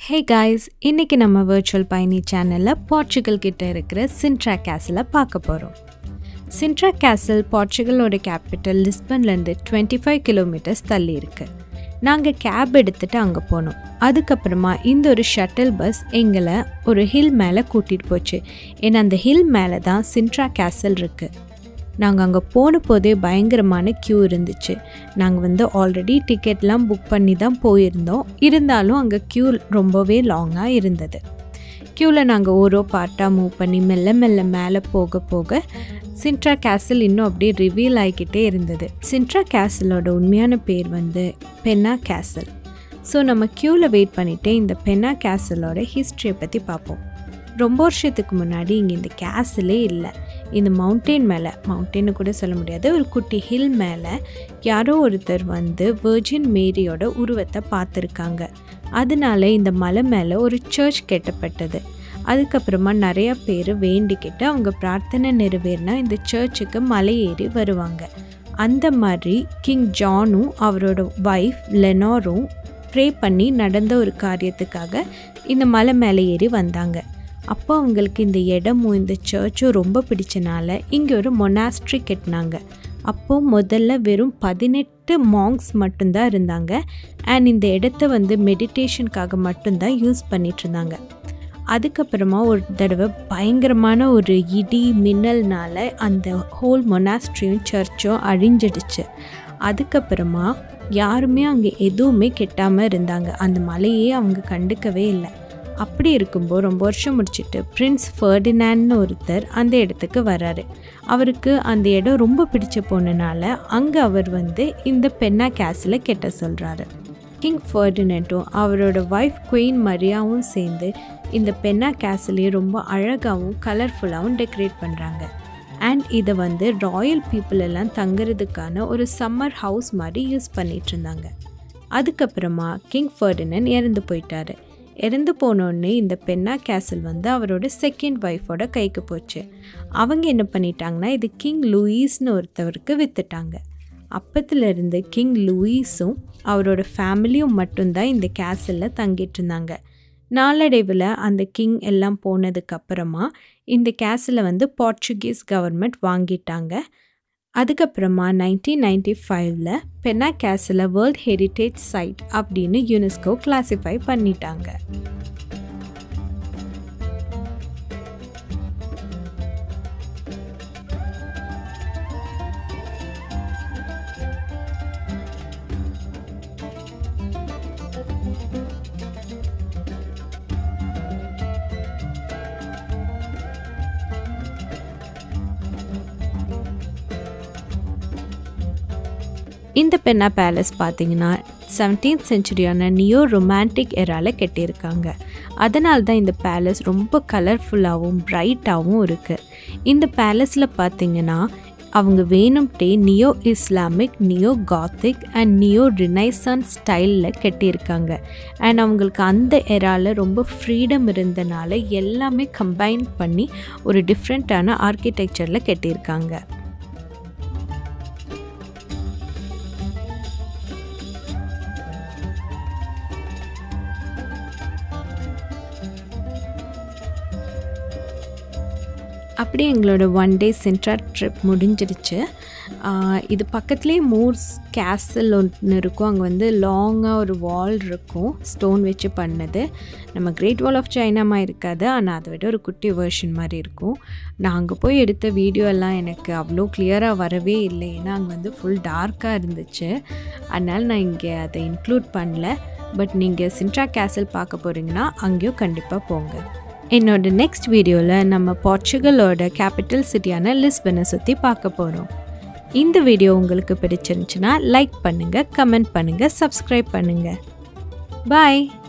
hey guys இன்னைக்கு நம்ம virtual பயணி சேனலில் போர்ச்சுகல் கிட்ட இருக்கிற சின்ட்ரா கேசலை பார்க்க போகிறோம் சின்ட்ரா கேசல் போர்ச்சுகலோட கேபிட்டல் லிஸ்பன்லேருந்து டுவெண்ட்டி ஃபைவ் கிலோமீட்டர்ஸ் தள்ளி இருக்கு நாங்கள் கேப் எடுத்துகிட்டு அங்கே போனோம் அதுக்கப்புறமா இந்த ஒரு ஷட்டில் பஸ் எங்களை ஒரு ஹில் மேலே கூட்டிகிட்டு போச்சு ஏன்னா அந்த ஹில் மேலே தான் சின்ட்ரா கேசல் இருக்குது நாங்கள் அங்கே போன போதே பயங்கரமான க்யூ இருந்துச்சு நாங்கள் வந்து ஆல்ரெடி டிக்கெட்லாம் புக் பண்ணி தான் போயிருந்தோம் இருந்தாலும் அங்கே க்யூ ரொம்பவே லாங்காக இருந்தது க்யூவில் நாங்கள் ஓரோ பார்ட்டாக மூவ் பண்ணி மெல்ல மெல்ல மேலே போக போக சின்ட்ரா கேசல் இன்னும் அப்படியே ரிவீல் ஆகிக்கிட்டே இருந்தது சின்ட்ரா கேசலோட உண்மையான பேர் வந்து பென்னா கேசல் ஸோ நம்ம க்யூவில் வெயிட் பண்ணிவிட்டு இந்த பென்னா கேசலோட ஹிஸ்ட்ரியை பற்றி பார்ப்போம் ரொம்ப வருஷத்துக்கு முன்னாடி இங்கே இந்த கேசலே இல்லை இந்த மவுண்டெயின் மேலே மவுண்டென்னு கூட சொல்ல முடியாது ஒரு குட்டி ஹில் மேலே யாரோ ஒருத்தர் வந்து வெர்ஜின் மேரியோட உருவத்தை பார்த்துருக்காங்க அதனால இந்த மலை மேலே ஒரு சர்ச் கட்டப்பட்டது அதுக்கப்புறமா நிறையா பேர் வேண்டிக்கிட்டு அவங்க பிரார்த்தனை நிறைவேறினா இந்த சர்ச்சுக்கு மலை ஏறி வருவாங்க அந்த மாதிரி கிங் ஜானும் அவரோட ஒய்ஃப் லெனாரும் ப்ரே பண்ணி நடந்த ஒரு காரியத்துக்காக இந்த மலை மேலே ஏறி வந்தாங்க அப்போ அவங்களுக்கு இந்த இடமும் இந்த சர்ச்சும் ரொம்ப பிடிச்சனால இங்கே ஒரு மொனாஸ்ட்ரி கட்டினாங்க அப்போது முதல்ல வெறும் பதினெட்டு மாங்ஸ் மட்டும்தான் இருந்தாங்க அண்ட் இந்த இடத்த வந்து மெடிடேஷனுக்காக மட்டும்தான் யூஸ் பண்ணிட்டு இருந்தாங்க அதுக்கப்புறமா ஒரு தடவை பயங்கரமான ஒரு இடி மின்னல்னால அந்த ஹோல் மொனாஸ்ட்ரியும் சர்ச்சும் அழிஞ்சிடுச்சு அதுக்கப்புறமா யாருமே அங்கே எதுவுமே கெட்டாமல் இருந்தாங்க அந்த மலையே அவங்க கண்டுக்கவே இல்லை அப்படி இருக்கும்போது ரொம்ப வருஷம் முடிச்சுட்டு பிரின்ஸ் ஃபர்டினான்னு ஒருத்தர் அந்த இடத்துக்கு வராரு அவருக்கு அந்த இடம் ரொம்ப பிடிச்ச போனனால அங்கே அவர் வந்து இந்த பென்னா கேஸில் கெட்ட சொல்கிறாரு கிங் ஃபர்டினட்டும் அவரோட ஒய்ஃப் குயின் மரியாவும் சேர்ந்து இந்த பென்னா கேசலையே ரொம்ப அழகாகவும் கலர்ஃபுல்லாகவும் டெக்கரேட் பண்ணுறாங்க அண்ட் இதை வந்து ராயல் பீப்புள் எல்லாம் தங்குறதுக்கான ஒரு சம்மர் ஹவுஸ் மாதிரி யூஸ் பண்ணிட்டு இருந்தாங்க அதுக்கப்புறமா கிங் ஃபர்டினன் இறந்து போயிட்டாரு இறந்து போனோடனே இந்த பென்னா கேசல் வந்து அவரோட செகண்ட் ஒய்ஃபோட கைக்கு போச்சு அவங்க என்ன பண்ணிட்டாங்கன்னா இது கிங் லூயிஸ்னு ஒருத்தவருக்கு விற்றுட்டாங்க அப்பத்துலேருந்து கிங் லூயிஸும் அவரோட ஃபேமிலியும் மட்டும்தான் இந்த கேசலில் தங்கிட்டு இருந்தாங்க நாளடைவில் அந்த கிங் எல்லாம் போனதுக்கப்புறமா இந்த கேசலை வந்து போர்ச்சுகீஸ் கவர்மெண்ட் வாங்கிட்டாங்க அதுக்கப்புறமா நைன்டீன் நைன்டி ஃபைவ்ல பென்னா கேசலை வேர்ல்ட் ஹெரிட்டேஜ் சைட் அப்படின்னு யுனெஸ்கோ கிளாசிஃபை பண்ணிட்டாங்க இந்த பென்னா பேலஸ் பார்த்தீங்கன்னா செவன்டீன்த் செஞ்சுரியான நியோ ரொமான்டிக் எரால கட்டியிருக்காங்க அதனால தான் இந்த பேலஸ் ரொம்ப கலர்ஃபுல்லாகவும் பிரைட்டாகவும் இருக்குது இந்த பேலஸில் பார்த்தீங்கன்னா அவங்க வேணும்ட்டே neo Islamic neo Gothic and neo renaissance ஸ்டைலில் கட்டியிருக்காங்க அண்ட் அவங்களுக்கு அந்த எரால ரொம்ப ஃப்ரீடம் இருந்தனால எல்லாமே கம்பைன் பண்ணி ஒரு டிஃப்ரெண்ட்டான ஆர்கிடெக்சரில் கட்டியிருக்காங்க அப்படியே எங்களோட ஒன் டே சென்ட்ரா ட்ரிப் முடிஞ்சிருச்சு இது பக்கத்துலேயே மூர்ஸ் கேசல் ஒன்று இருக்கும் அங்கே வந்து லாங்காக ஒரு வால் இருக்கும் ஸ்டோன் வச்சு பண்ணது நம்ம கிரேட் வால் ஆஃப் சைனாமா இருக்காது ஆனால் அதை விட ஒரு குட்டி வேர்ஷன் மாதிரி இருக்கும் நான் அங்கே போய் எடுத்த வீடியோ எல்லாம் எனக்கு அவ்வளோ கிளியராக வரவே இல்லை ஏன்னா அங்கே வந்து ஃபுல் டார்க்காக இருந்துச்சு அதனால் நான் இங்கே அதை இன்க்ளூட் பண்ணல பட் நீங்கள் சின்ட்ரா கேசல் பார்க்க போகிறீங்கன்னா அங்கேயும் கண்டிப்பாக போங்க என்னோட நெக்ஸ்ட் வீடியோவில் நம்ம போர்ச்சுகலோட கேபிட்டல் சிட்டியான லிஸ்பனை சுற்றி பார்க்க போகிறோம் இந்த வீடியோ உங்களுக்கு பிடிச்சிருந்துச்சுன்னா லைக் பண்ணுங்கள் கமெண்ட் பண்ணுங்கள் சப்ஸ்கிரைப் பண்ணுங்கள் பாய்